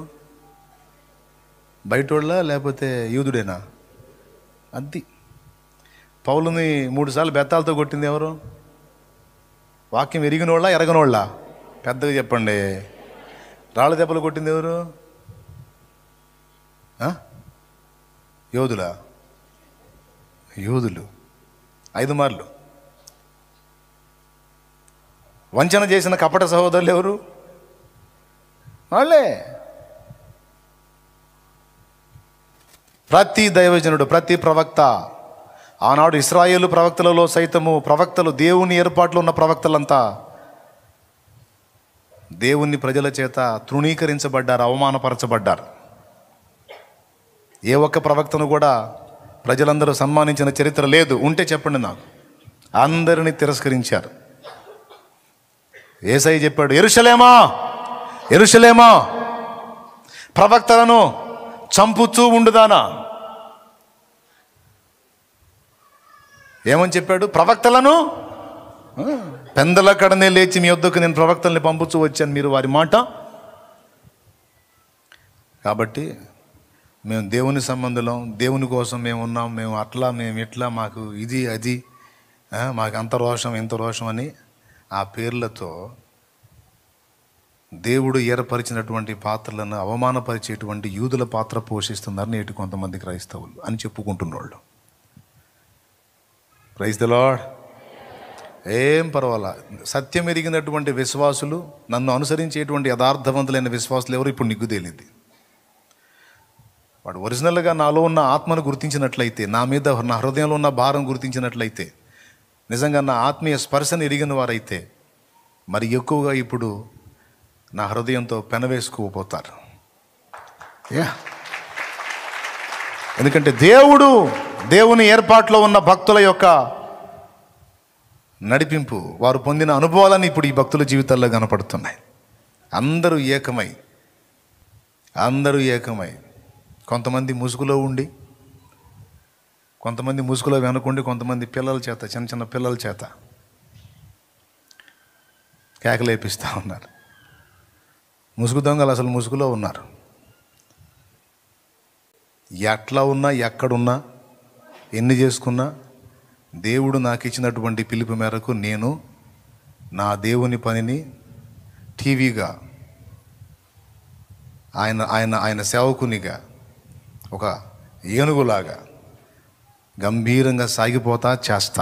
బయటోళ్ళ లేకపోతే యూదుడేనా అది పౌలుని మూడుసార్లు బెత్తాలతో కొట్టింది ఎవరు వాక్యం ఎరిగినోళ్ళ ఎరగనోళ్ళ పెద్దగా చెప్పండి రాళ్ళ దెబ్బలు కొట్టింది ఎవరు ఆ? యోధులా యోధులు ఐదు మార్లు వంచన చేసిన కపట సహోదరులు ఎవరు వాళ్ళే ప్రతి దైవజనుడు ప్రతి ప్రవక్త ఆనాడు ఇస్రాయేలు ప్రవక్తలలో సైతము ప్రవక్తలు దేవుని ఏర్పాట్లు ఉన్న ప్రవక్తలంతా దేవుని ప్రజల చేత తృణీకరించబడ్డారు అవమానపరచబడ్డారు ఏ ఒక్క ప్రవక్తను కూడా ప్రజలందరూ సన్మానించిన చరిత్ర లేదు ఉంటే చెప్పండి నాకు అందరినీ తిరస్కరించారు ఏసై చెప్పాడు ఎరుషలేమా ఎరుషలేమా ప్రవక్తలను చంపుతూ ఉండుదానా ఏమని చెప్పాడు ప్రవక్తలను ఆ, పెందల కడనే లేచి మీ వద్దకు నేను ప్రవక్తల్ని పంపుతూ వచ్చాను మీరు వారి మాట కాబట్టి మేము దేవుని సంబంధులం దేవుని కోసం మేము ఉన్నాం మేము అట్లా మేము ఇట్లా మాకు ఇది అది ఆ, మాకు అంత రోషం ఇంత రోషం అని ఆ పేర్లతో దేవుడు ఏర్పరిచినటువంటి పాత్రలను అవమానపరిచేటువంటి యూదుల పాత్ర పోషిస్తున్నారు నేటి కొంతమంది క్రైస్తవులు అని చెప్పుకుంటున్నోళ్ళు ప్రైజ్ ద లాడ్ ఏం పర్వాలా సత్యం ఎరిగినటువంటి విశ్వాసులు నన్ను అనుసరించేటువంటి యథార్థవంతులైన విశ్వాసులు ఎవరు ఇప్పుడు నిగ్గు తేలింది వాడు ఒరిజినల్గా నాలో ఉన్న ఆత్మను గుర్తించినట్లయితే నా మీద నా హృదయంలో ఉన్న భారం గుర్తించినట్లయితే నిజంగా నా ఆత్మీయ స్పర్శను ఎరిగిన వారైతే మరి ఎక్కువగా ఇప్పుడు నా హృదయంతో పెనవేసుకోపోతారు యా ఎందుకంటే దేవుడు దేవుని ఏర్పాట్లో ఉన్న భక్తుల యొక్క నడిపింపు వారు పొందిన అనుభవాలని ఇప్పుడు ఈ భక్తుల జీవితాల్లో కనపడుతున్నాయి అందరూ ఏకమై అందరూ ఏకమై కొంతమంది ముసుగులో ఉండి కొంతమంది ముసుగులో వెనుకుండి కొంతమంది పిల్లల చేత చిన్న చిన్న పిల్లల చేత కేకలేపిస్తూ ఉన్నారు ముసుగు దొంగలు అసలు ముసుగులో ఉన్నారు ఎట్లా ఉన్నా ఎక్కడున్నా ఎన్ని చేసుకున్నా దేవుడు నాకు ఇచ్చినటువంటి పిలుపు మేరకు నేను నా దేవుని పనిని టీవీగా ఆయన ఆయన ఆయన సేవకునిగా ఒక ఏనుగులాగా గంభీరంగా సాగిపోతా చేస్తా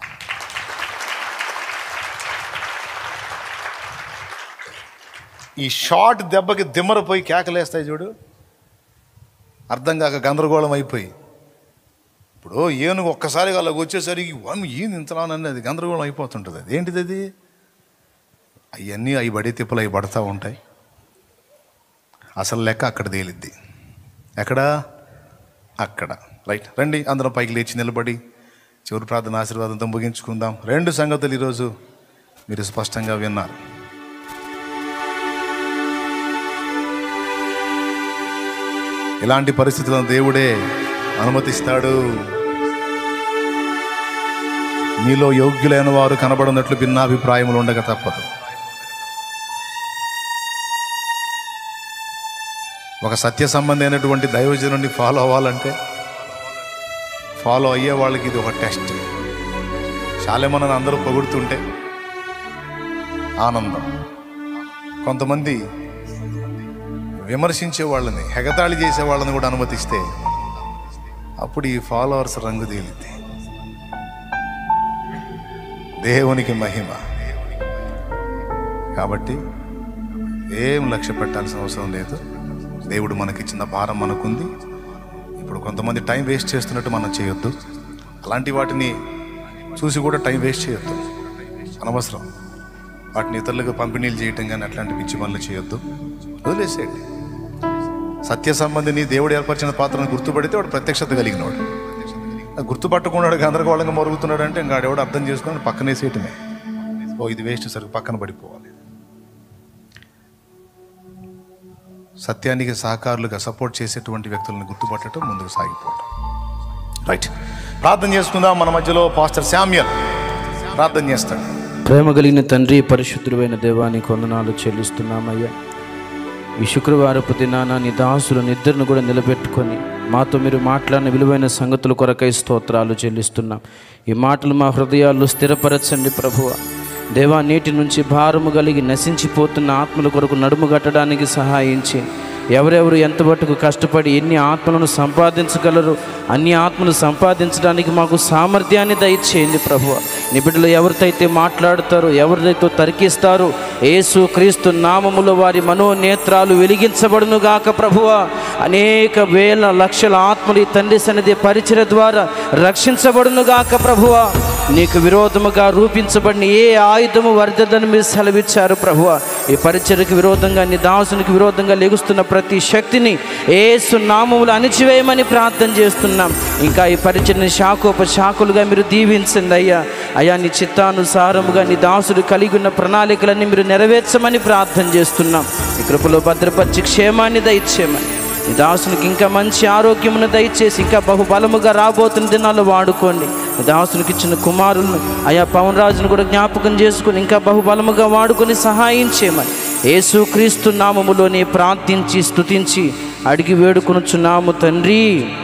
ఈ షార్ట్ దెబ్బకి దిమ్మరపోయి కేకలేస్తాయి చూడు అర్థం కాక గందరగోళం అయిపోయి ఇప్పుడు ఏనుగు ఒక్కసారిగా అలాగ వచ్చేసరికి వన్ ఏంది ఇంతలానని అది గందరగోళం అయిపోతుంటుంది అది ఏంటిది అది అవన్నీ అవి బడి తిప్పలు అవి పడతా ఉంటాయి అసలు లెక్క అక్కడ తేలిద్ది ఎక్కడ అక్కడ రైట్ రండి అందరం పైకి లేచి నిలబడి చివరి ప్రార్థన ఆశీర్వాదంతో ముగించుకుందాం రెండు సంగతులు ఈరోజు మీరు స్పష్టంగా విన్నారు ఇలాంటి పరిస్థితులను దేవుడే అనుమతిస్తాడు మీలో యోగ్యులైన వారు కనబడినట్లు భిన్నాభిప్రాయములు ఉండక తప్పదు ఒక సత్య సంబంధమైనటువంటి దైవజనుడిని ఫాలో అవ్వాలంటే ఫాలో అయ్యే వాళ్ళకి ఇది ఒక టెస్ట్ చాలామంది అందరూ పొగుడుతుంటే ఆనందం కొంతమంది విమర్శించే వాళ్ళని హెగతాళి చేసే వాళ్ళని కూడా అనుమతిస్తే అప్పుడు ఈ ఫాలోవర్స్ రంగు తేలింది దేవునికి మహిమ కాబట్టి ఏం లక్ష్య పెట్టాల్సిన అవసరం లేదు దేవుడు మనకిచ్చిన భారం మనకుంది ఇప్పుడు కొంతమంది టైం వేస్ట్ చేస్తున్నట్టు మనం చేయొద్దు అలాంటి వాటిని చూసి కూడా టైం వేస్ట్ చేయొద్దు అనవసరం వాటిని ఇతరులకు పంపిణీలు చేయటం కానీ అట్లాంటి పిచ్చి పనులు చేయొద్దు వదిలేసేయండి సత్య సంబంధిని దేవుడు ఏర్పరిచిన పాత్రను గుర్తుపడితే వాడు ప్రత్యక్షత కలిగినవాడు గుర్తుపట్టకుండా గందరగోళంగా మరుగుతున్నాడు అంటే ఇంకా ఎవడు అర్థం చేసుకుని పక్కనేసేయటమే ఓ ఇది వేస్ట్ సరుకు పక్కన పడిపోవాలి సత్యానికి సహకారులుగా సపోర్ట్ చేసేటువంటి వ్యక్తులను గుర్తుపట్టడం ముందుకు సాగిపోవడం రైట్ ప్రార్థన చేసుకుందాం మన మధ్యలో పాస్టర్ శామ్యల్ ప్రార్థన చేస్తాడు ప్రేమ కలిగిన తండ్రి పరిశుద్ధుడైన దేవానికి వందనాలు చెల్లిస్తున్నామయ్యా ఈ శుక్రవారపు దినాన నీ దాసులు నిద్రను కూడా నిలబెట్టుకొని మాతో మీరు మాట్లాడిన విలువైన సంగతుల కొరకై స్తోత్రాలు చెల్లిస్తున్నాం ఈ మాటలు మా హృదయాల్లో స్థిరపరచండి ప్రభువ దేవా నీటి నుంచి భారము కలిగి నశించిపోతున్న ఆత్మల కొరకు నడుము కట్టడానికి సహాయించి ఎవరెవరు ఎంత మటుకు కష్టపడి ఎన్ని ఆత్మలను సంపాదించగలరు అన్ని ఆత్మలు సంపాదించడానికి మాకు సామర్థ్యాన్ని దయచేయండి ప్రభువ నీ బిడ్డలు ఎవరితో అయితే మాట్లాడతారో ఎవరితో తరికిస్తారో యేసు క్రీస్తు నామములో వారి మనోనేత్రాలు వెలిగించబడును గాక ప్రభువ అనేక వేల లక్షల ఆత్మలు ఈ తండ్రి సన్నిధి పరిచయ ద్వారా రక్షించబడును గాక ప్రభువ నీకు విరోధముగా రూపించబడిన ఏ ఆయుధము వర్ధదని మీరు సెలవిచ్చారు ప్రభువ ఈ పరిచయకు విరోధంగా నీ దాసునికి విరోధంగా లెగుస్తున్న ప్రతి శక్తిని ఏసు నామములు అణిచివేయమని ప్రార్థన చేస్తున్నాం ఇంకా ఈ పరిచయని శాఖోపశాఖలుగా మీరు దీవించండి అయ్యా అయ్యా నీ చిత్తానుసారముగా నీ దాసుడు కలిగి ఉన్న ప్రణాళికలన్నీ మీరు నెరవేర్చమని ప్రార్థన చేస్తున్నాం ఈ కృపలో భద్రపరిచి క్షేమాన్ని దయచేయమని ఈ దాసునికి ఇంకా మంచి ఆరోగ్యమును దయచేసి ఇంకా బహుబలముగా రాబోతున్న దినాల్లో వాడుకోండి ఈ దాసునికి ఇచ్చిన కుమారులను ఆయా పవన్ రాజును కూడా జ్ఞాపకం చేసుకుని ఇంకా బహుబలముగా వాడుకొని సహాయం చేయమని యేసుక్రీస్తు నామములోనే ప్రార్థించి స్తుతించి అడిగి వేడుకొనుచున్నాము తండ్రి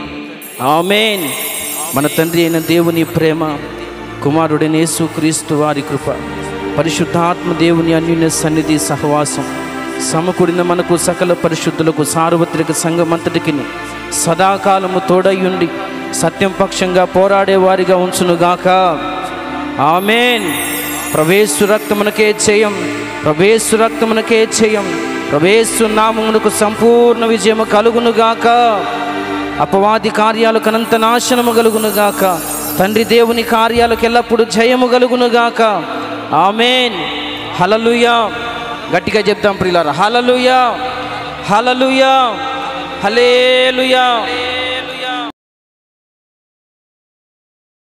ఆమెన్ మన తండ్రి అయిన దేవుని ప్రేమ కుమారుడైన యేసుక్రీస్తు వారి కృప పరిశుద్ధాత్మ దేవుని అన్యున్య సన్నిధి సహవాసం సమకూడిన మనకు సకల పరిశుద్ధులకు సార్వత్రిక సంఘమంతటికి సదాకాలము తోడయ్యుండి సత్యం పక్షంగా పోరాడే వారిగా ఉంచునుగాక ఆమెన్ ప్రవేశు రక్తమునకే చేయం ప్రవేశు రక్తమునకే చేయం ప్రవేశు నామమునకు సంపూర్ణ విజయము కలుగునుగాక అపవాది కార్యాలకు అనంత నాశనము కలుగునుగాక తండ్రి దేవుని కార్యాలకు ఎల్లప్పుడూ జయము కలుగునుగాక ఆమెన్ హలలుయా గట్టిగా చెప్తాం ప్రియులారా హలలుయా హలలుయా హలేలుయా